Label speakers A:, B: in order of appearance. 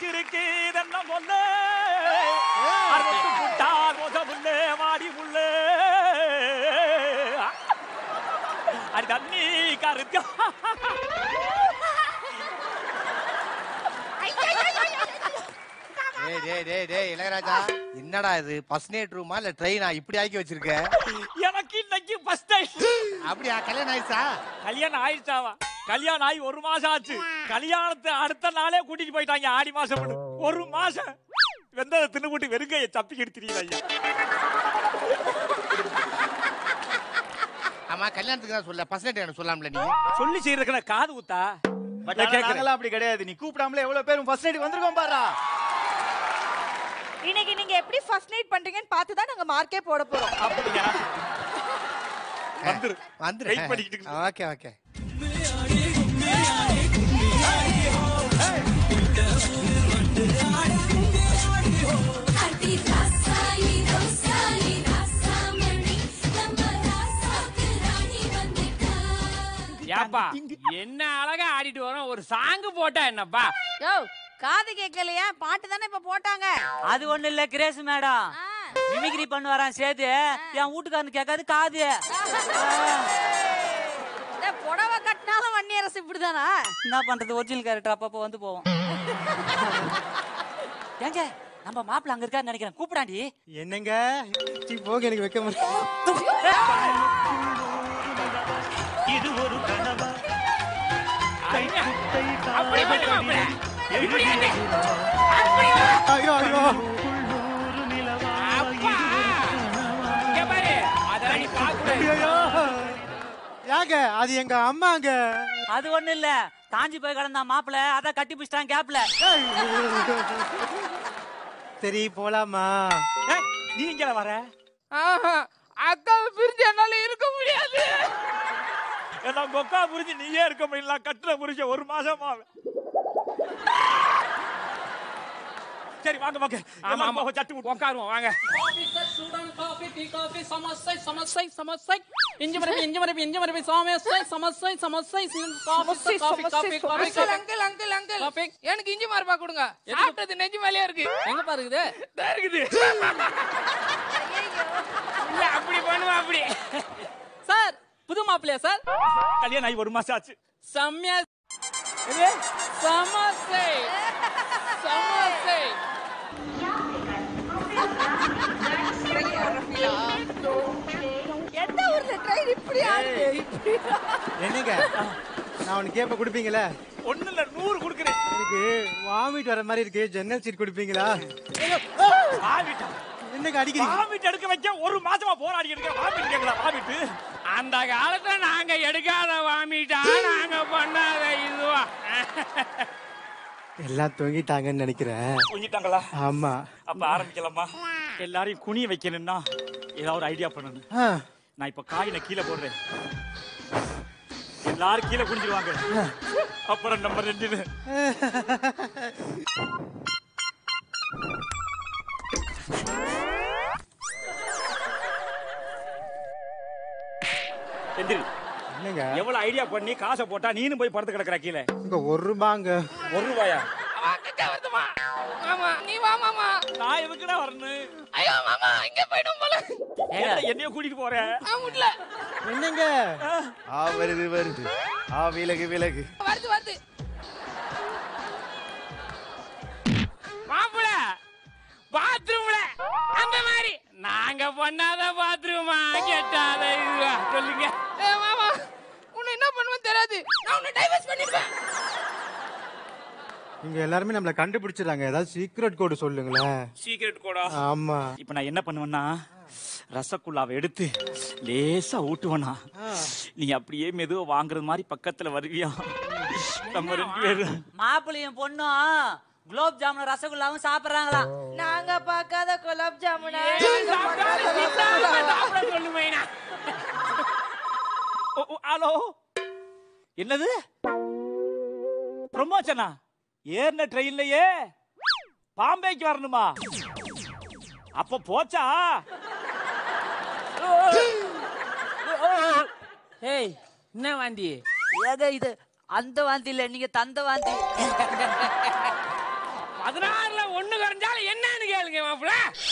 A: வச்சிருக்கு இதென்ன கொல்ல அறுபத்து புட்டா மோச புல்லே மாடி புல்லே அது தண்ணி கருத்தா
B: டேய் டேய் டேய் டேய் இளையராஜா என்னடா இது பஸ் நைட் ரூமா இல்ல ட்ரெயினா இப்படி ஆக்கி வச்சிருக்க
A: எனக்கு இன்னைக்கு ஃபர்ஸ்ட் டைம்
B: அப்படியா கல்யாணம் ஆயிடுச்சா
A: கல்யாணம் ஆயிடுச்சாவா கல்யாணம் ஆகி ஒரு மாசம் ஆச்சு கல்யாணத்தை அடுத்த நாளே கூட்டிட்டு போயிட்டாங்க ஆடி மாசம் ஒரு மாசம் வெந்ததை தின்னுபுட்டு வெறுங்கைய சப்பிக்கிட்டு தெரியல ஐயா
B: ஆமா கல்யாணத்துக்கு தான் சொல்ல பஸ் நைட் எனக்கு சொல்லாம்ல நீ
A: சொல்லி செய்யறதுக்கு நான் காது ஊத்தா
C: பட்
A: நான் கேக்குறேன்.
C: நாங்களாம் அப்படி கிடையாது நீ கூப்பிடாமலே எவ்வளவு பேரும் ஃபர்ஸ்ட் நைட் வந்திருக்கோம் பாரா
D: இன்னைக்கு நீங்க எப்படி ஃபர்ஸ்ட் நைட் பண்றீங்கன்னு பார்த்து தான் நாங்க மார்க்கே போட போறோம்
A: அப்படியா வந்துரு
B: வந்துரு
A: Wait பண்ணிக்கிட்டு இருக்கு.
B: ஓகே ஓகே
E: அடி ராசாயி ரோசாயி ராசாமணி நம்ம ராசாக்கு ராணி வந்துட்டா
F: ஏப்பா என்ன அழகா ஆடிட்டு வரோம் ஒரு சாங் போட்டா என்னப்பா
D: யோ காது கேட்கலையா பாட்டு தானே இப்ப போட்டாங்க
G: அது ஒண்ணு இல்ல கிரேஸ் மேடம்
D: ஆ.
G: மிமிக்ரி பண்ணுவாராம் சேது என் வீட்டுக்காரனு கேட்காது காது
D: இந்த புடவை கட்டினாலும் வன்னி அரசு இப்படிதானா
G: என்ன பண்றது ஒரிஜினல் கேரக்டர் அப்பப்போ வந்து போவோம் ஏங்க நம்ம மாப்பிள்ள அங்க இருக்காரு நினைக்கிறேன் கூப்பிடாண்டி
C: என்னங்க சீ, போங்க எனக்கு வைக்க முடியும்
A: இது ஒரு கனவா
F: அப்படி பண்ணு மாப்பிள்ளை. இப்படி ஏத்து.
C: ஐயோ ஐயோ
F: அப்பா. இங்க பாரு அதெல்லாம் நீ பார்க்க கூடாது.
C: ஐயோ ஏங்க அது எங்க அம்மாங்க
G: அது ஒண்ணு இல்ல காஞ்சி போய் கிடந்தா மாப்பிள்ள அதான் கட்டி பிடிச்சிட்டான் கேப்ல
C: சரி போலாமா
A: ஏய், நீ இங்க வர
F: ஆஹா. அக்காவை பிரிஞ்சு என்னால இருக்க முடியாது
A: என்ன கொக்கா புரிஞ்சு நீயே இருக்க முடியல கட்டுற புரிஞ்ச ஒரு மாசமா சரி வாங்க வாங்க
F: ஆமா
A: எல்லாம்
F: ஆமா
A: போக சட்டு விட்டு
F: உட்காருவோம் வாங்க சமஸ்தை சமஸ்தை சமஸ்தை இஞ்சி மரபி இஞ்சி மரபி இஞ்சி மரபி சமஸ்தை சமஸ்தை சமஸ்தை coffee coffee coffee coffee
H: uncle uncle uncle
F: coffee
H: எனக்கு இஞ்சி மார்பா கொடுங்க சாப்பிட்டது நெஞ்சு மேலேயே இருக்கு
F: எங்க பாருக்குது
H: இதா இருக்குது
F: இல்ல அப்படி பண்ணுவா அப்படி சார் புது மாப்பிள்ளையா சார்
A: கல்யாணம் ஆகி ஒரு மாசம் ஆச்சு
F: செம்மையா சமஸ்தை சமஸ்தை
D: எந்த ஊர்ல ட்ரெயின் இப்படி ஆடுது இப்படி
C: என்னங்க நான் உனக்கு கேப்ப கொடுப்பீங்களா
A: ஒண்ணு இல்ல நூறு கொடுக்குறேன்
C: எனக்கு வாமிட் வர மாதிரி இருக்கு ஜன்னல் சீட் கொடுப்பீங்களா
A: வாமிட்டா
C: என்னங்க அடிக்கிறீங்க
A: வாமிட் எடுக்க வைக்க ஒரு மாசமா போராடி எடுக்க வாமிட் கேட்கல வாமிட்டு
F: அந்த காலத்துல நாங்க எடுக்காத வாமிட்டா நாங்க பண்ணாத இதுவா
C: எல்லாம் தொங்கிட்டாங்கன்னு நினைக்கிறேன்
A: கொஞ்சிட்டாங்களா
C: ஆமா
A: அப்ப ஆரம்பிக்கலாமா எல்லாரையும் குனிய வைக்கணும்னா ஏதாவது ஒரு ஐடியா பண்ணணும்
C: ஆ,
A: நான் இப்ப காயினை கீழே போடுறேன் எல்லாரும் கீழே குனிஞ்சிருவாங்க அப்புறம் நம்ம ரெண்டு பேரும் எந்திரி
C: என்னங்க
A: எவ்வளவு ஐடியா பண்ணி காசை போட்டா நீனும் போய் படுத்து கிடக்குற கீழே
C: இங்க ஒரு ரூபாங்க
A: ஒரு ரூபாயா
H: அக்கா வருதுமா மாமா நீ வா மாமா
A: நான் எதுக்குடா வரணும்
H: ஐயோ மாமா இங்க போயிடும் போல
A: ஏன்டா என்னைய கூட்டிட்டு போற
H: நான் முடியல
C: என்னங்க ஆ வருது வருது ஆ விலகு விலகு
H: வருது வருது
F: மாப்பிள பாத்ரூம்ல அந்த மாதிரி நாங்க பண்ணாத பாத்ரூமா கெட்டாத இதுவா சொல்லுங்க
H: ஏ மாமா உன்னை என்ன பண்ணுவேன்னு தெரியாது நான் உன்னை டைவர்ஸ் பண்ணிடுவேன்
C: இங்க எல்லாருமே நம்மள கண்டுபிடிச்சிடுறாங்க ஏதாவது சீக்ரெட் கோடு சொல்லுங்களேன்
A: சீக்கிரட் கோடா
C: ஆமா
A: இப்ப நான் என்ன பண்ணுவேன்னா ரசகுல்லாவை எடுத்து லேசா ஊட்டுவேனா நீ அப்படியே மெதுவா வாங்குறது மாதிரி பக்கத்துல வருவியா நம்ம ரெண்டு பேரும்
G: மாப்பிள்ளையும் பொண்ணும் குலோப் ஜாமுன் ரசகுல்லாவும் சாப்பிடுறாங்களா
D: நாங்க பார்க்காத குலாப் ஜாமுனா
F: சொல்லுவேனா
A: ஓ, ஓ, ஹலோ என்னது ப்ரொமோஷனா ஏறின ட்ரெயின்லயே பாம்பேக்கு வரணுமா அப்ப போச்சா
F: ஏய் என்ன வாந்தி
G: ஏங்க இது அந்த வாந்தி இல்ல நீங்க தந்த வாந்தி
F: பதினஞ்சு
H: ஒண்ணு குறைஞ்சாலும் என்னன்னு கேளுங்க மாப்பிள்ள